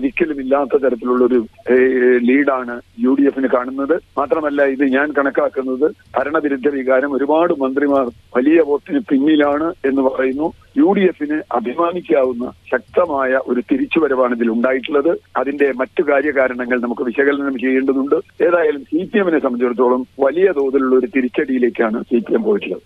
ഒരിക്കലും ഇല്ലാത്ത തരത്തിലുള്ള ഒരു ലീഡാണ് യു ഡി എഫിന് കാണുന്നത് മാത്രമല്ല ഇത് ഞാൻ കണക്കാക്കുന്നത് ഭരണവിരുദ്ധ വികാരം ഒരുപാട് മന്ത്രിമാർ വലിയ വോട്ടിന് പിന്നിലാണ് എന്ന് പറയുന്നു യു ഡി എഫിന് അഭിമാനിക്കാവുന്ന ശക്തമായ ഒരു തിരിച്ചുവരവാണ് ഇതിൽ ഉണ്ടായിട്ടുള്ളത് അതിന്റെ മറ്റു കാര്യകാരണങ്ങൾ നമുക്ക് വിശകലനം ചെയ്യേണ്ടതുണ്ട് ഏതായാലും സി പി എമ്മിനെ സംബന്ധിച്ചിടത്തോളം വലിയ തോതിലുള്ള ഒരു തിരിച്ചടിയിലേക്കാണ് സി പി എം പോയിട്ടുള്ളത്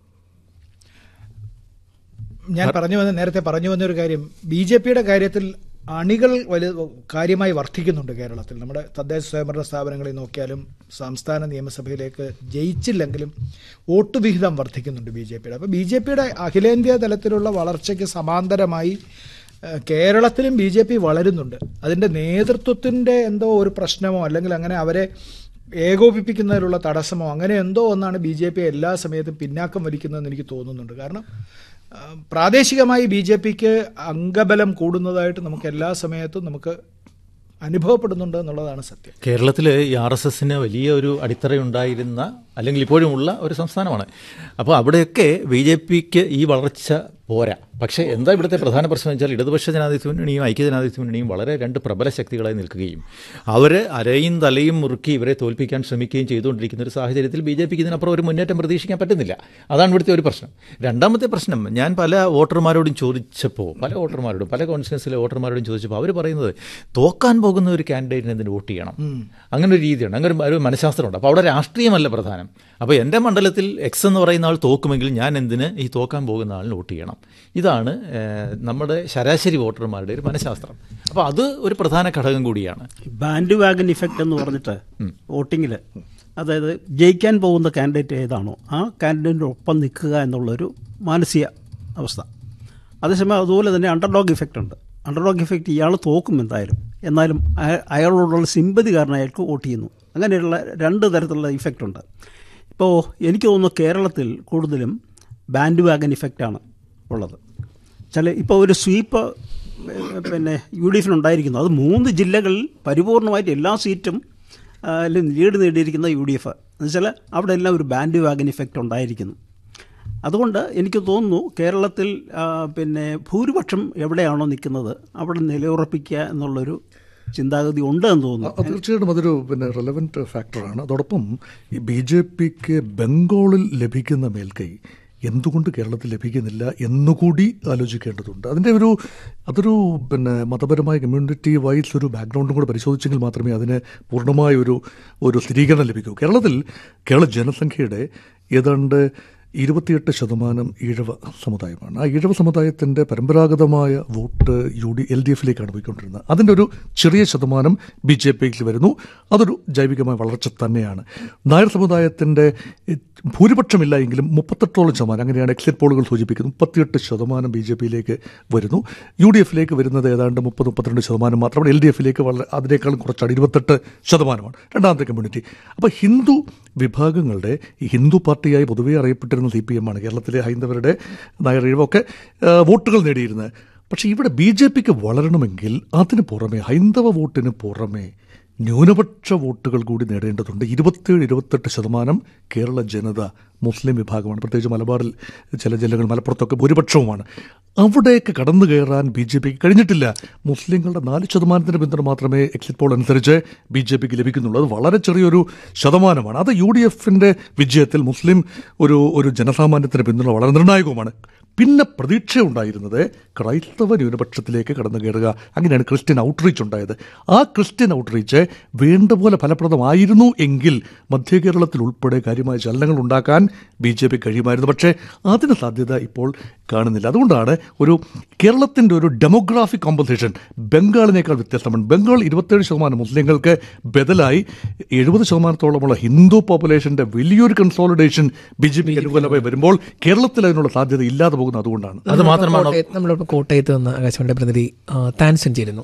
ഞാൻ പറഞ്ഞു വന്ന നേരത്തെ പറഞ്ഞു വന്ന ഒരു കാര്യം ബി ജെ പിയുടെ കാര്യത്തിൽ അണികൾ വലിയ കാര്യമായി വർദ്ധിക്കുന്നുണ്ട് കേരളത്തിൽ നമ്മുടെ തദ്ദേശ സ്വയംഭരണ സ്ഥാപനങ്ങളിൽ നോക്കിയാലും സംസ്ഥാന നിയമസഭയിലേക്ക് ജയിച്ചില്ലെങ്കിലും വോട്ട് വിഹിതം വർദ്ധിക്കുന്നുണ്ട് ബി ജെ പിയുടെ അപ്പോൾ ബി ജെ പിയുടെ അഖിലേന്ത്യാ തലത്തിലുള്ള വളർച്ചയ്ക്ക് സമാന്തരമായി ഏഹ്, കേരളത്തിലും ബി ജെ പി വളരുന്നുണ്ട് അതിൻ്റെ നേതൃത്വത്തിൻ്റെ എന്തോ ഒരു പ്രശ്നമോ അല്ലെങ്കിൽ അങ്ങനെ അവരെ ഏകോപിപ്പിക്കുന്നതിലുള്ള തടസ്സമോ അങ്ങനെ എന്തോ ഒന്നാണ് ബി ജെ പി എല്ലാ സമയത്തും പിന്നാക്കം വലിക്കുന്നതെന്ന് എനിക്ക് തോന്നുന്നുണ്ട് കാരണം ആ, പ്രാദേശികമായി ബി ജെ പിക്ക് അംഗബലം കൂടുന്നതായിട്ട് നമുക്ക് എല്ലാ സമയത്തും നമുക്ക് അനുഭവപ്പെടുന്നുണ്ട് എന്നുള്ളതാണ് സത്യം കേരളത്തിൽ ഈ ആർ എസ് എസിന് വലിയ ഒരു അടിത്തറയുണ്ടായിരുന്ന അല്ലെങ്കിൽ ഇപ്പോഴും ഉള്ള ഒരു സംസ്ഥാനമാണ് അപ്പോൾ അവിടെയൊക്കെ ബി ജെ പിക്ക് ഈ വളർച്ച പോരാ പക്ഷേ എന്താ ഇവിടുത്തെ പ്രധാന പ്രശ്നം എന്ന് വെച്ചാൽ ഇടതുപക്ഷ ജനാധിപത്യ മുന്നണിയും ഐക്യ ജനാധിപത്യ മുന്നണിയും വളരെ രണ്ട് പ്രബല ശക്തികളായി നിൽക്കുകയും അവർ അരയും തലയും മുറുക്കി ഇവരെ തോൽപ്പിക്കാൻ ശ്രമിക്കുകയും ചെയ്തുകൊണ്ടിരിക്കുന്ന ഒരു സാഹചര്യത്തിൽ ബി ജെ പിക്ക് ഇതിനപ്പുറം ഒരു മുന്നേറ്റം പ്രതീക്ഷിക്കാൻ പറ്റുന്നില്ല അതാണ് ഇവിടുത്തെ ഒരു പ്രശ്നം രണ്ടാമത്തെ പ്രശ്നം ഞാൻ പല വോട്ടർമാരോടും ചോദിച്ചപ്പോൾ പല വോട്ടർമാരോടും പല കോൺസ്റ്റിറ്റ്യൻസിലെ വോട്ടർമാരോടും ചോദിച്ചപ്പോൾ അവർ പറയുന്നത് തോക്കാൻ പോകുന്ന ഒരു കാൻഡിഡേറ്റിന് എന്തിന് വോട്ട് ചെയ്യണം അങ്ങനെ ഒരു രീതിയുണ്ട് അങ്ങനെ ഒരു- ഒരു മനഃശാസ്ത്രമുണ്ട് അപ്പോൾ അവിടെ രാഷ്ട്രീയമല്ല പ്രധാനം അപ്പോൾ എൻ്റെ മണ്ഡലത്തിൽ എക്സ് എന്ന് പറയുന്ന ആൾ തോക്കുമെങ്കിൽ ഞാൻ എന്തിന് ഈ തോക്കാൻ പോകുന്ന ആളിന് വോട്ട് ചെയ്യണം ഇതാണ് ഏഹ്, നമ്മുടെ ശരാശരി വോട്ടർമാരുടെ ഒരു മനഃശാസ്ത്രം അപ്പോൾ അത് ഒരു പ്രധാന ഘടകം കൂടിയാണ് ബാൻഡ് വാഗൻ ഇഫക്റ്റ് എന്ന് പറഞ്ഞിട്ട് വോട്ടിങ്ങിൽ അതായത് ജയിക്കാൻ പോകുന്ന കാൻഡിഡേറ്റ് ഏതാണോ ആ കാൻഡിഡേറ്റിൻ്റെ ഒപ്പം നിൽക്കുക എന്നുള്ളൊരു മാനസിക അവസ്ഥ അതേസമയം അതുപോലെ തന്നെ അണ്ടർഡോഗ് ഇഫക്റ്റ് ഉണ്ട് അണ്ടർഡോഗ് ഇഫക്റ്റ് ഇയാൾ തോക്കും എന്തായാലും എന്നാലും അയ- അയാളോടുള്ള സിമ്പതി കാരണം അയാൾക്ക് വോട്ട് ചെയ്യുന്നു അങ്ങനെയുള്ള രണ്ട് തരത്തിലുള്ള ഇഫക്റ്റ് ഉണ്ട് ഇപ്പോൾ എനിക്ക് തോന്നുന്നു കേരളത്തിൽ കൂടുതലും ബാൻഡ് വാഗൻ ഇഫക്റ്റാണ് ഉള്ളത് ചില ഇപ്പോൾ ഒരു സ്വീപ്പ് ഏഹ്, പിന്നെ യു ഡി എഫിനുണ്ടായിരിക്കുന്നു അത് മൂന്ന് ജില്ലകളിൽ പരിപൂർണമായിട്ട് എല്ലാ സീറ്റും ആ, ലും ലീഡ് നേടിയിരിക്കുന്ന യു ഡി എഫ് എന്നുവെച്ചാൽ അവിടെ എല്ലാം ഒരു ബാൻഡ് വാഗൻ ഇഫക്റ്റ് ഉണ്ടായിരിക്കുന്നു അതുകൊണ്ട് എനിക്ക് തോന്നുന്നു കേരളത്തിൽ ആ, പിന്നെ ഭൂരിപക്ഷം എവിടെയാണോ നിൽക്കുന്നത് അവിടെ നിലയുറപ്പിക്കുക എന്നുള്ളൊരു ചിന്താഗതി ഉണ്ട് എന്ന് തോന്നുന്നു അത് തീർച്ചയായിട്ടും അതൊരു പിന്നെ റെലവൻറ്റ് ഫാക്ടറാണ് അതോടൊപ്പം ഈ ബി ജെ പിക്ക് ബംഗാളിൽ ലഭിക്കുന്ന മേൽക്കൈ എന്തുകൊണ്ട് കേരളത്തിൽ ലഭിക്കുന്നില്ല എന്നുകൂടി ആലോചിക്കേണ്ടതുണ്ട് അതിൻ്റെ ഒരു അതൊരു പിന്നെ മതപരമായ കമ്മ്യൂണിറ്റി വൈസ് ഒരു ബാക്ക്ഗ്രൗണ്ടും കൂടെ പരിശോധിച്ചെങ്കിൽ മാത്രമേ അതിന് പൂർണ്ണമായ ഒരു ഒരു സ്ഥിരീകരണം ലഭിക്കൂ കേരളത്തിൽ കേരള ജനസംഖ്യയുടെ ഏതാണ്ട് ഇരുപത്തിയെട്ട് ശതമാനം ഈഴവ സമുദായമാണ് ആ ഈഴവ സമുദായത്തിൻ്റെ പരമ്പരാഗതമായ vote U D L D എഫിലേക്കാണ് പോയിക്കൊണ്ടിരുന്നത് അതിൻ്റെ ഒരു ചെറിയ ശതമാനം ബി ജെ പിയിൽ വരുന്നു അതൊരു ജൈവികമായ വളർച്ച തന്നെയാണ് നായർ സമുദായത്തിൻ്റെ ഭൂരിപക്ഷമില്ല എങ്കിലും മുപ്പത്തെട്ടോളം ശതമാനം അങ്ങനെയാണ് എക്സിറ്റ് പോളുകൾ സൂചിപ്പിക്കുന്നത് മുപ്പത്തിയെട്ട് ശതമാനം ബി ജെ പിയിലേക്ക് വരുന്നു യു ഡി എഫിലേക്ക് വരുന്നത് ഏതാണ്ട് മുപ്പത് മുപ്പത്തിരണ്ട് ശതമാനം മാത്രമാണ് എൽ ഡി എഫിലേക്ക് വളരെ അതിനേക്കാളും കുറച്ചാണ് ഇരുപത്തെട്ട് ശതമാനമാണ് രണ്ടാമത്തെ കമ്മ്യൂണിറ്റി അപ്പോൾ ഹിന്ദു വിഭാഗങ്ങളുടെ ഈ ഹിന്ദു പാർട്ടിയായി പൊതുവെ അറിയപ്പെട്ടിരുന്ന സി പി എം ആണ് കേരളത്തിലെ ഹൈന്ദവരുടെ നായർ ഇഴവൊക്കെ ആ, വോട്ടുകൾ നേടിയിരുന്നത് പക്ഷേ ഇവിടെ ബി ജെ പിക്ക് വളരണമെങ്കിൽ അതിന് പുറമെ ഹൈന്ദവ വോട്ടിന് പുറമെ ന്യൂനപക്ഷ വോട്ടുകൾ കൂടി നേടേണ്ടതുണ്ട് ഇരുപത്തേഴ് ഇരുപത്തെട്ട് ശതമാനം കേരള ജനത മുസ്ലിം വിഭാഗമാണ് പ്രത്യേകിച്ച് മലബാറിൽ ചില ജില്ലകൾ മലപ്പുറത്തൊക്കെ ഭൂരിപക്ഷവുമാണ് അവിടേക്ക് കടന്നു കയറാൻ ബി ജെ പിക്ക് കഴിഞ്ഞിട്ടില്ല മുസ്ലിങ്ങളുടെ നാല് ശതമാനത്തിൻ്റെ പിന്തുണ മാത്രമേ എക്സിറ്റ് പോൾ അനുസരിച്ച് ബി ജെ പിക്ക് ലഭിക്കുന്നുള്ളൂ അത് വളരെ ചെറിയൊരു ശതമാനമാണ് അത് യു ഡി എഫിൻ്റെ വിജയത്തിൽ മുസ്ലിം ഒരു ഒരു ജനസാമാന്യത്തിൻ്റെ പിന്തുണ വളരെ നിർണായകവുമാണ് പിന്നെ പ്രതീക്ഷയുണ്ടായിരുന്നത് ക്രൈസ്തവ ന്യൂനപക്ഷത്തിലേക്ക് കടന്നു കയറുക അങ്ങനെയാണ് ക്രിസ്ത്യൻ ഔട്ട്റീച്ച് ഉണ്ടായത് ആ ക്രിസ്ത്യൻ ഔട്ട്റീച്ച് വേണ്ട പോലെ ഫലപ്രദമായിരുന്നു എങ്കിൽ മധ്യ കേരളത്തിൽ ഉൾപ്പെടെ കാര്യമായ ചലനങ്ങൾ ഉണ്ടാക്കാൻ ബി ജെ പി കഴിയുമായിരുന്നു പക്ഷേ അതിന് സാധ്യത ഇപ്പോൾ കാണുന്നില്ല അതുകൊണ്ടാണ് ഒരു കേരളത്തിൻ്റെ ഒരു ഡെമോഗ്രാഫിക് കോമ്പൻസേഷൻ ബംഗാളിനേക്കാൾ വ്യത്യസ്തമാണ് ബംഗാൾ ഇരുപത്തേഴ് ശതമാനം മുസ്ലിങ്ങൾക്ക് ബദലായി എഴുപത് ശതമാനത്തോളമുള്ള ഹിന്ദു പോപ്പുലേഷന്റെ വലിയൊരു കൺസോളിഡേഷൻ ബി ജെ പിക്ക് അനുകൂലമായി വരുമ്പോൾ കേരളത്തിൽ അതിനുള്ള സാധ്യത ഇല്ലാതെ പോകുന്നത് അതുകൊണ്ടാണ് അത് മാത്രമാണോ കോട്ടയത്ത് നമ്മളിപ്പോൾ കോട്ടയത്ത് നിന്ന് ആകാശവാണിയുടെ പ്രതിനിധി ആ, താൻസൻ ചേരുന്നു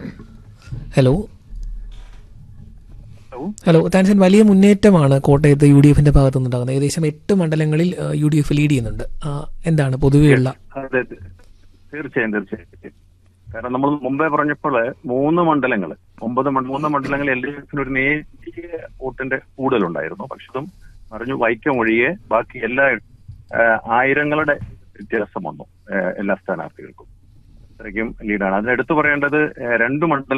ഹലോ ഹലോ താൻസൻ വലിയ മുന്നേറ്റമാണ് കോട്ടയത്ത് യു ഡി എഫിന്റെ ഭാഗത്തു നിന്നുണ്ടാകുന്നത് ഏകദേശം എട്ട് മണ്ഡലങ്ങളിൽ യു ഡി എഫ് ലീഡ് ചെയ്യുന്നുണ്ട് ആ, എന്താണ് പൊതുവെയുള്ള അതെ അതെ. തീർച്ചയായും തീർച്ചയായും കാരണം നമ്മൾ മുമ്പേ പറഞ്ഞപ്പോൾ മൂന്ന് മണ്ഡലങ്ങൾ ഒമ്പത് മണ്ഡ- മൂന്ന് മണ്ഡലങ്ങൾ എൽ ഡി എഫിന് ഒരു നേരിയ വോട്ടിന്റെ കൂടുതലുണ്ടായിരുന്നു പക്ഷെ അതും പറഞ്ഞു വൈക്കം ഒഴികെ ബാക്കി എല്ലാ ആ, ആയിരങ്ങളുടെ വ്യത്യാസം വന്നു ആ, എല്ലാ സ്ഥാനാർത്ഥികൾക്കും അത്രയ്ക്കും ലീഡാണ് അതിനെടുത്തു പറയേണ്ടത് ആ, രണ്ട് മണ്ഡലം